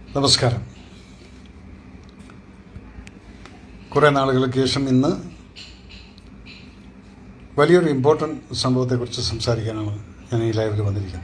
നമസ്കാരം കുറേ നാളുകൾക്ക് ശേഷം ഇന്ന് വലിയൊരു ഇമ്പോർട്ടൻ്റ് സംഭവത്തെക്കുറിച്ച് സംസാരിക്കാനാണ് ഞാൻ ഈ ലൈവിൽ വന്നിരിക്കുന്നത്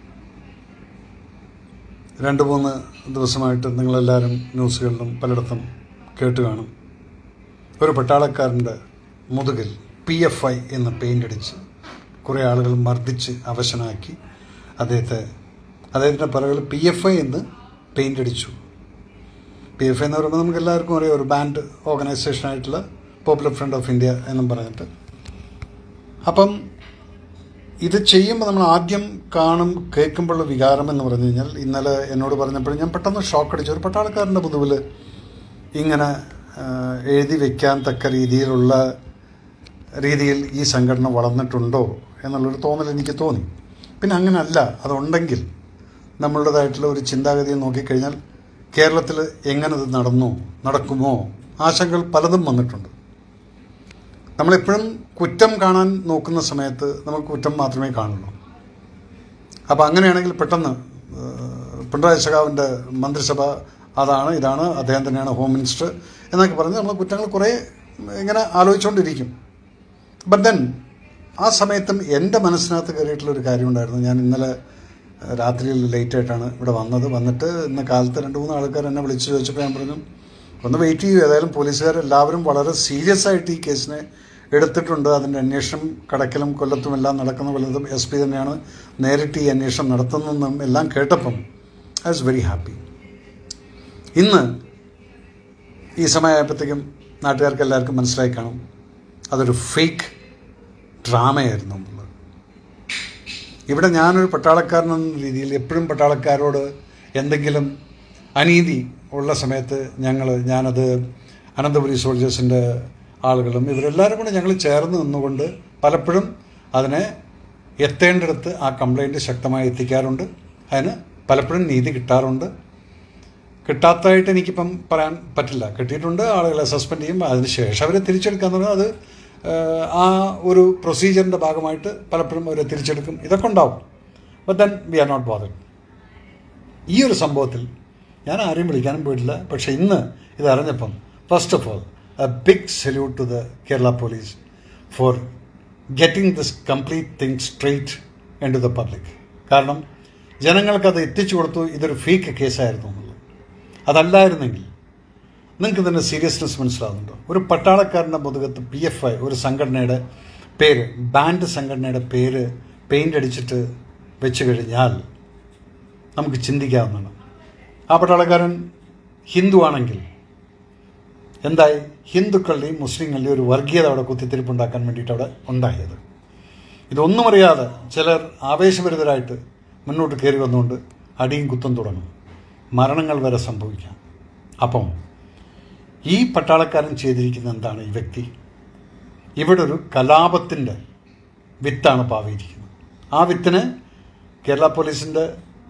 രണ്ട് മൂന്ന് ദിവസമായിട്ട് നിങ്ങളെല്ലാവരും ന്യൂസുകളിലും പലയിടത്തും കേട്ട് കാണും ഒരു പട്ടാളക്കാരൻ്റെ മുതുകിൽ പി എഫ് ഐ എന്ന് പെയിൻ്റ് അടിച്ച് കുറേ ആളുകൾ മർദ്ദിച്ച് അവശനാക്കി അദ്ദേഹത്തെ അദ്ദേഹത്തിൻ്റെ പിറകിൽ പി എഫ് ഐ എന്ന് പെയിൻ്റ് അടിച്ചു പി എഫ് ഐ എന്ന് പറയുമ്പോൾ നമുക്ക് എല്ലാവർക്കും അറിയാം ഒരു ബാൻഡ് ഓർഗനൈസേഷൻ ആയിട്ടുള്ള പോപ്പുലർ ഫ്രണ്ട് ഓഫ് ഇന്ത്യ എന്നും പറഞ്ഞിട്ട് അപ്പം ഇത് ചെയ്യുമ്പോൾ നമ്മൾ ആദ്യം കാണും കേൾക്കുമ്പോഴുള്ള വികാരം എന്ന് പറഞ്ഞു കഴിഞ്ഞാൽ ഇന്നലെ എന്നോട് പറഞ്ഞപ്പോൾ ഞാൻ പെട്ടെന്ന് ഷോക്ക് അടിച്ചു ഒരു പട്ടാളക്കാരൻ്റെ മുതുവിൽ ഇങ്ങനെ ആ, എഴുതി വെക്കാൻ തക്ക രീതിയിലുള്ള രീതിയിൽ ഈ സംഘടന വളർന്നിട്ടുണ്ടോ എന്നുള്ളൊരു തോന്നൽ എനിക്ക് തോന്നി പിന്നെ അങ്ങനല്ല അതുണ്ടെങ്കിൽ നമ്മളുടേതായിട്ടുള്ള ഒരു ചിന്താഗതിയെ നോക്കിക്കഴിഞ്ഞാൽ കേരളത്തിൽ എങ്ങനെ ഇത് നടന്നു നടക്കുമോ ആശങ്കകൾ പലതും വന്നിട്ടുണ്ട് നമ്മളെപ്പോഴും കുറ്റം കാണാൻ നോക്കുന്ന സമയത്ത് നമുക്ക് കുറ്റം മാത്രമേ കാണുള്ളൂ അപ്പോൾ അങ്ങനെയാണെങ്കിൽ പെട്ടെന്ന് ഏഹ്, പിണറായി സഖാവിൻ്റെ മന്ത്രിസഭ അതാണ് ഇതാണ് അദ്ദേഹം തന്നെയാണ് ഹോം മിനിസ്റ്റർ എന്നൊക്കെ പറഞ്ഞ് നമ്മൾ കുറ്റങ്ങൾ കുറേ ഇങ്ങനെ ആലോചിച്ചുകൊണ്ടിരിക്കും ബട്ട് ദെൻ ആ സമയത്തും എൻ്റെ മനസ്സിനകത്ത് കയറിയിട്ടുള്ള ഒരു കാര്യം ഉണ്ടായിരുന്നു ഞാൻ ഇന്നലെ ഏഹ്, രാത്രിയിൽ ലേറ്റ് ആയിട്ടാണ് ഇവിടെ വന്നത് വന്നിട്ട് ഇന്ന് കാലത്ത് രണ്ട് മൂന്ന് ആൾക്കാർ എന്നെ വിളിച്ചു ചോദിച്ചപ്പോൾ ഞാൻ പറഞ്ഞു ഒന്ന് വെയിറ്റ് ചെയ്യൂ ഏതായാലും പോലീസുകാരെല്ലാവരും വളരെ സീരിയസ് ആയിട്ട് ഈ കേസിനെ എടുത്തിട്ടുണ്ട് അതിൻ്റെ അന്വേഷണം കടക്കലും കൊല്ലത്തും എല്ലാം നടക്കുന്ന കൊല്ലത്തും എസ് പി തന്നെയാണ് നേരിട്ട് ഈ അന്വേഷണം നടത്തുന്നതെന്നും എല്ലാം കേട്ടപ്പം ഐ വാസ് വെരി ഹാപ്പി ഇന്ന് ഈ സമയമായപ്പോഴത്തേക്കും നാട്ടുകാർക്ക് എല്ലാവർക്കും മനസ്സിലായി കാണും അതൊരു ഫേക്ക് ഡ്രാമയായിരുന്നു എന്നുള്ളത് ഇവിടെ ഞാനൊരു പട്ടാളക്കാരൻ എന്ന രീതിയിൽ എപ്പോഴും പട്ടാളക്കാരോട് എന്തെങ്കിലും അനീതി ഉള്ള സമയത്ത് ഞങ്ങൾ ഞാനത് അനന്തപുരി സോൾജേഴ്സിൻ്റെ ആളുകളും ഇവരെല്ലാവരും കൂടെ ഞങ്ങൾ ചേർന്ന് നിന്നുകൊണ്ട് പലപ്പോഴും അതിനെ എത്തേണ്ടിടത്ത് ആ കംപ്ലൈൻറ്റ് ശക്തമായി എത്തിക്കാറുണ്ട് അതിന് പലപ്പോഴും നീതി കിട്ടാറുണ്ട് കിട്ടാത്തതായിട്ട് എനിക്കിപ്പം പറയാൻ പറ്റില്ല കിട്ടിയിട്ടുണ്ട് ആളുകളെ സസ്പെൻഡ് ചെയ്യും അതിനുശേഷം അവരെ തിരിച്ചെടുക്കാന്ന് പറഞ്ഞാൽ അത് ഏഹ്, ആ ഒരു പ്രൊസീജിയറിൻ്റെ ഭാഗമായിട്ട് പലപ്പോഴും അവരെ തിരിച്ചെടുക്കും ഇതൊക്കെ ഉണ്ടാവും but then we are not bother ഈ ഒരു സംഭവത്തിൽ ഞാൻ ആരെയും വിളിക്കാനും പോയിട്ടില്ല പക്ഷേ ഇന്ന് ഇത് അറിഞ്ഞപ്പം first of all a big salute to the Kerala police for getting this complete thing straight into the public കാരണം ജനങ്ങൾക്കത് എത്തിച്ചു കൊടുത്തു ഇതൊരു ഫേക്ക് കേസായിരുന്നു എന്നുള്ളത് അതല്ലായിരുന്നെങ്കിൽ നിങ്ങൾക്ക് ഇതിൻ്റെ സീരിയസ്നെസ് മനസ്സിലാവുന്നുണ്ടോ ഒരു പട്ടാളക്കാരൻ്റെ മുതുകത്ത് പി എഫ് ഐ ഒരു സംഘടനയുടെ പേര് ബാൻഡ് സംഘടനയുടെ പേര് പെയിൻ്റ് അടിച്ചിട്ട് വെച്ച് കഴിഞ്ഞാൽ നമുക്ക് ചിന്തിക്കാവുന്നതാണ് ആ പട്ടാളക്കാരൻ ഹിന്ദു ആണെങ്കിൽ എന്തായി ഹിന്ദുക്കളുടെയും മുസ്ലിങ്ങളുടെയും ഒരു വർഗീയത അവിടെ കുത്തിത്തിരിപ്പുണ്ടാക്കാൻ വേണ്ടിയിട്ട് അവിടെ ഉണ്ടായത് ഇതൊന്നും അറിയാതെ ചിലർ ആവേശഭരിതരായിട്ട് മുന്നോട്ട് കയറി വന്നുകൊണ്ട് അടിയും കുത്തും തുടങ്ങും മരണങ്ങൾ വരെ സംഭവിക്കാം അപ്പം ഈ പട്ടാളക്കാരൻ ചെയ്തിരിക്കുന്ന എന്താണ് ഈ വ്യക്തി ഇവിടെ ഒരു കലാപത്തിൻ്റെ വിത്താണ് പാവിയിരിക്കുന്നത് ആ വിത്തിന് കേരള പോലീസിൻ്റെ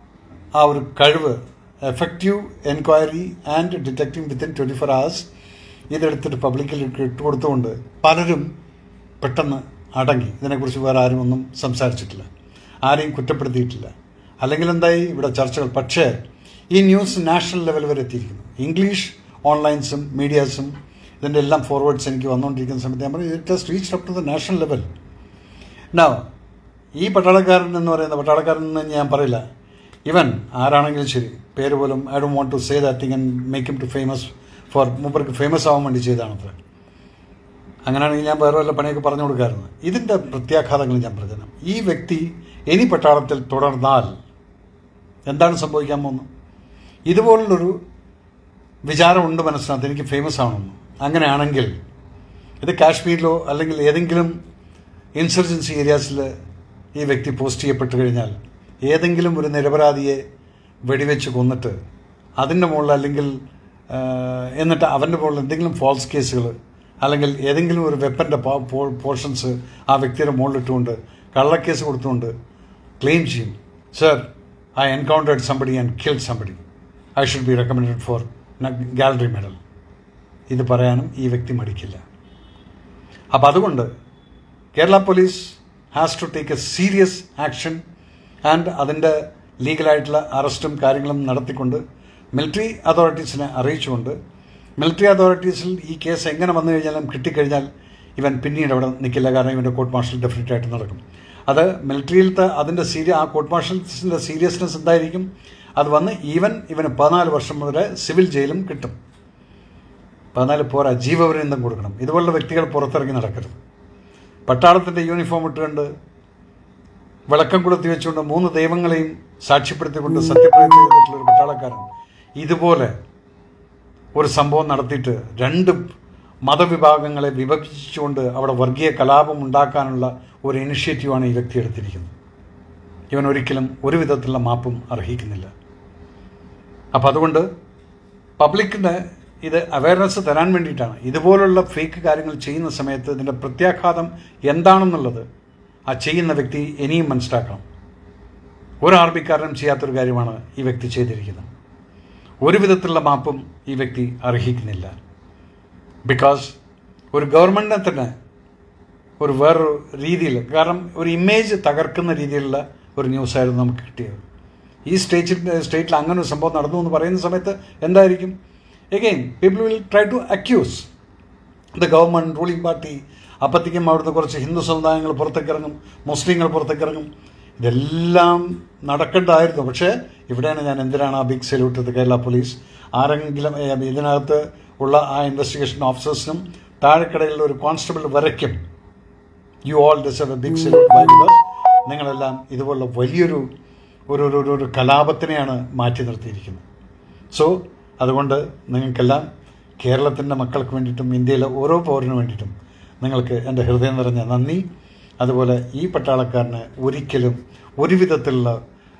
ആ ഒരു കഴിവ് effective enquiry and detecting within twenty four hours ഇതെടുത്തിട്ട് പബ്ലിക്കിൽ ഇട്ട് കൊടുത്തുകൊണ്ട് പലരും പെട്ടെന്ന് അടങ്ങി ഇതിനെക്കുറിച്ച് വേറെ ആരും ഒന്നും സംസാരിച്ചിട്ടില്ല ആരെയും കുറ്റപ്പെടുത്തിയിട്ടില്ല അല്ലെങ്കിൽ എന്തായി ഇവിടെ ചർച്ചകൾ പക്ഷേ ഈ ന്യൂസ് നാഷണൽ ലെവൽ വരെ എത്തിയിരിക്കുന്നു ഇംഗ്ലീഷ് ഓൺലൈൻസും മീഡിയാസും ഇതിൻ്റെ എല്ലാം ഫോർവേഡ്സ് എനിക്ക് വന്നുകൊണ്ടിരിക്കുന്ന സമയത്ത് ഞാൻ പറഞ്ഞു it has reach up to the national level no ഈ പട്ടാളക്കാരൻ എന്ന് പറയുന്ന പട്ടാളക്കാരൻ എന്ന് ഞാൻ പറയില്ല ഇവൻ ആരാണെങ്കിലും ശരി പേര് പോലും I don't want to say that thing and make him to famous for മൂപ്പർക്ക് ഫേമസ് ആവാൻ വേണ്ടി ചെയ്തതാണത്ര അങ്ങനെയാണെങ്കിൽ ഞാൻ വേറെ വല്ല പണിയൊക്കെ പറഞ്ഞു കൊടുക്കാമായിരുന്നു ഇതിൻ്റെ പ്രത്യാഘാതങ്ങൾ ഞാൻ പറഞ്ഞു ഈ വ്യക്തി ഇനി പട്ടാളത്തിൽ തുടർന്നാൽ എന്താണ് സംഭവിക്കാൻ പോകുന്നത് ഇതുപോലുള്ളൊരു വിചാരമുണ്ട് മനസ്സിനകത്ത് എനിക്ക് ഫേമസ് ആവണമെന്ന് അങ്ങനെയാണെങ്കിൽ ഇത് കാശ്മീരിലോ അല്ലെങ്കിൽ ഏതെങ്കിലും ഇൻസർജൻസി ഏരിയാസിൽ ഈ വ്യക്തി പോസ്റ്റ് ചെയ്യപ്പെട്ട് കഴിഞ്ഞാൽ ഏതെങ്കിലും ഒരു നിരപരാധിയെ വെടിവെച്ച് കൊന്നിട്ട് അതിൻ്റെ മുകളിൽ അല്ലെങ്കിൽ ആ, എന്നിട്ട് അവൻ്റെ മുകളിൽ എന്തെങ്കിലും ഫോൾസ് കേസുകൾ അല്ലെങ്കിൽ ഏതെങ്കിലും ഒരു വെപ്പൻ്റെ പോർഷൻസ് ആ വ്യക്തിയുടെ മുകളിലിട്ടുകൊണ്ട് കള്ളക്കേസ് കൊടുത്തുകൊണ്ട് ക്ലെയിം ചെയ്യും sir I encountered somebody and killed somebody I should be recommended for gallery medal ഇത് പറയാനും ഈ വ്യക്തി മടിക്കില്ല അപ്പം അതുകൊണ്ട് Kerala police has to take a serious action and അതിൻ്റെ ലീഗലായിട്ടുള്ള അറസ്റ്റും കാര്യങ്ങളും നടത്തിക്കൊണ്ട് മിലിറ്ററി അതോറിറ്റീസിനെ അറിയിച്ചുകൊണ്ട് മിലിറ്ററി അതോറിറ്റീസിൽ ഈ കേസ് എങ്ങനെ വന്നു കഴിഞ്ഞാലും കിട്ടിക്കഴിഞ്ഞാൽ ഇവൻ പിന്നീട് അവിടെ നിൽക്കില്ല കാരണം ഇവൻ്റെ കോർട്ട് മാർഷൽ ഡെഫിനറ്റ് ആയിട്ട് നടക്കും അത് മിലിറ്ററിയിലത്തെ അതിൻ്റെ സീരിയ ആ കോർട്ട് മാർഷൽസിൻ്റെ സീരിയസ്നെസ് എന്തായിരിക്കും അത് വന്ന് ഈവൻ ഇവന് പതിനാല് വർഷം വരെ സിവിൽ ജയിലും കിട്ടും പതിനാല് പോരാ ജീവപര്യന്തം കൊടുക്കണം ഇതുപോലുള്ള വ്യക്തികൾ പുറത്തിറങ്ങി നടക്കരുത് പട്ടാളത്തിൻ്റെ യൂണിഫോം ഇട്ടുകൊണ്ട് വിളക്കം കൊളുത്തി വെച്ചുകൊണ്ട് മൂന്ന് ദൈവങ്ങളെയും സാക്ഷ്യപ്പെടുത്തിക്കൊണ്ട് സത്യപ്രതിജ്ഞ ചെയ്തിട്ടുള്ള ഒരു പട്ടാളക്കാരൻ ഇതുപോലെ ഒരു സംഭവം നടത്തിയിട്ട് രണ്ട് മതവിഭാഗങ്ങളെ വിഭജിച്ചുകൊണ്ട് അവിടെ വർഗീയ കലാപം ഉണ്ടാക്കാനുള്ള ഒരു ഇനിഷ്യേറ്റീവാണ് ഈ വ്യക്തി എടുത്തിരിക്കുന്നത് ഇവൻ ഒരിക്കലും ഒരു വിധത്തിലുള്ള മാപ്പും അർഹിക്കുന്നില്ല അപ്പം അതുകൊണ്ട് പബ്ലിക്കിന് ഇത് അവയർനെസ് തരാൻ വേണ്ടിയിട്ടാണ് ഇതുപോലുള്ള ഫേക്ക് കാര്യങ്ങൾ ചെയ്യുന്ന സമയത്ത് ഇതിൻ്റെ പ്രത്യാഘാതം എന്താണെന്നുള്ളത് ആ ചെയ്യുന്ന വ്യക്തി ഇനിയും മനസ്സിലാക്കണം ഒരു ആർമിക്കാരനും ചെയ്യാത്തൊരു കാര്യമാണ് ഈ വ്യക്തി ചെയ്തിരിക്കുന്നത് ഒരു വിധത്തിലുള്ള മാപ്പും ഈ വ്യക്തി അർഹിക്കുന്നില്ല ബിക്കോസ് ഒരു ഗവൺമെൻറ്റിനെ തന്നെ ഒരു വേറൊരു രീതിയിൽ കാരണം ഒരു ഇമേജ് തകർക്കുന്ന രീതിയിലുള്ള ഒരു ന്യൂസായിരുന്നു നമുക്ക് കിട്ടിയത് ഈ സ്റ്റേറ്റിൽ സ്റ്റേറ്റിൽ അങ്ങനെ ഒരു സംഭവം നടന്നു എന്ന് പറയുന്ന സമയത്ത് എന്തായിരിക്കും again people will try to accuse the government ruling party അപ്പത്തേക്കും അവിടുന്ന് കുറച്ച് ഹിന്ദു സമുദായങ്ങൾ പുറത്തേക്ക് ഇറങ്ങും മുസ്ലിങ്ങൾ പുറത്തേക്ക് ഇറങ്ങും ഇതെല്ലാം നടക്കേണ്ടതായിരുന്നു പക്ഷേ ഇവിടെയാണ് ഞാൻ എന്തിനാണ് ആ ബിഗ് സല്യൂട്ട് കേരള പോലീസ് ആരെങ്കിലും ഏ, ഇതിനകത്ത് ഉള്ള ആ ഇൻവെസ്റ്റിഗേഷൻ ഓഫീസേഴ്സിനും താഴെക്കടയിലുള്ള ഒരു കോൺസ്റ്റബിൾ വരയ്ക്കും you all deserve a big salute by because നിങ്ങളെല്ലാം ഇതുപോലുള്ള വലിയൊരു ഒരു ഒരു ഒരു- ഒരു കലാപത്തിനെയാണ് മാറ്റി നിർത്തിയിരിക്കുന്നത് സോ അതുകൊണ്ട് നിങ്ങൾക്കെല്ലാം കേരളത്തിൻ്റെ മക്കൾക്ക് വേണ്ടിയിട്ടും ഇന്ത്യയിലെ ഓരോ പൗരന് വേണ്ടിയിട്ടും നിങ്ങൾക്ക് എൻ്റെ ഹൃദയം നിറഞ്ഞ നന്ദി അതുപോലെ ഈ പട്ടാളക്കാരന് ഒരിക്കലും ഒരു വിധത്തിലുള്ള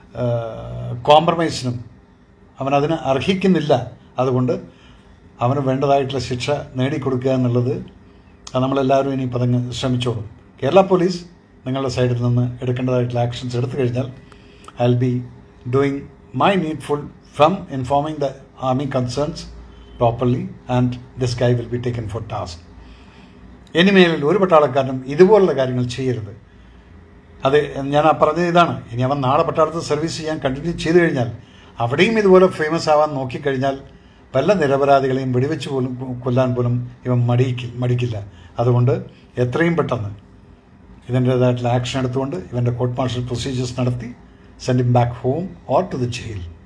കോംപ്രമൈസിനും അവൻ അതിന് അർഹിക്കുന്നില്ല അതുകൊണ്ട് അവന് വേണ്ടതായിട്ടുള്ള ശിക്ഷ നേടിക്കൊടുക്കുക എന്നുള്ളത് അത് നമ്മളെല്ലാവരും ഇനി പതങ്ങ് ശ്രമിച്ചോളും കേരള പോലീസ് നിങ്ങളുടെ സൈഡിൽ നിന്ന് എടുക്കേണ്ടതായിട്ടുള്ള ആക്ഷൻസ് എടുത്തു കഴിഞ്ഞാൽ I will be doing my needful from informing the army concerns properly and this guy will be taken for task ഇനിമേലിൽ ഒരു പട്ടാളക്കാരനും ഇതുപോലുള്ള കാര്യങ്ങൾ ചെയ്യരുത് അത് ഞാൻ ആ പറഞ്ഞത് ഇതാണ് ഇനി അവൻ നാളെ പട്ടാളത്ത് സർവീസ് ചെയ്യാൻ കണ്ടിന്യൂ ചെയ്തു കഴിഞ്ഞാൽ അവിടെയും ഇതുപോലെ ഫേമസ് ആവാൻ നോക്കിക്കഴിഞ്ഞാൽ പല നിരപരാധികളെയും വെടിവെച്ച് പോലും കൊല്ലാൻ പോലും ഇവൻ മടിയിക്കില്ല മടിക്കില്ല അതുകൊണ്ട് എത്രയും പെട്ടെന്ന് ഇതിൻ്റേതായിട്ടുള്ള ആക്ഷൻ എടുത്തുകൊണ്ട് ഇവൻ്റെ കോർട്ട് മാർഷൽ പ്രൊസീജിയേഴ്സ് നടത്തി send back home or to the jail